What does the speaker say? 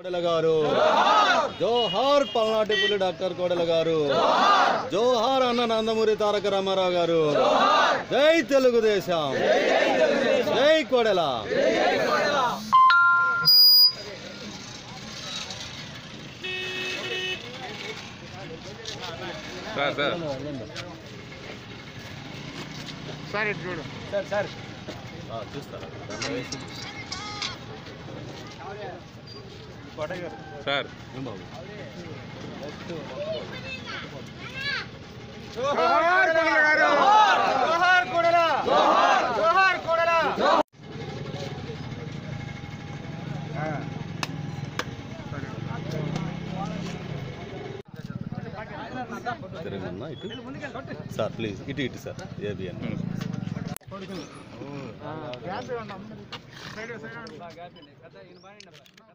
కోడెల గారు జోహార్ పల్నాటి పులి డాక్టర్ కోడెల గారు జోహార్ అన్న నందమూరి తారక రామారావు గారు జై తెలుగుదేశం జై కోడెల సార్ సార్ సార్ ఇటు చూడు ఆ, చూస్తారా సార్ ఏం బాబు జోహార్ కోడెల గారు జోహార్ కోడెల జోహార్ కోడెల తిరుగున్నా ఇటు సార్ ప్లీజ్ ఇటు ఇటు సార్ ఏబిఎన్ గ్యాప్ ఇవ్వండి సైడ్ సైడ్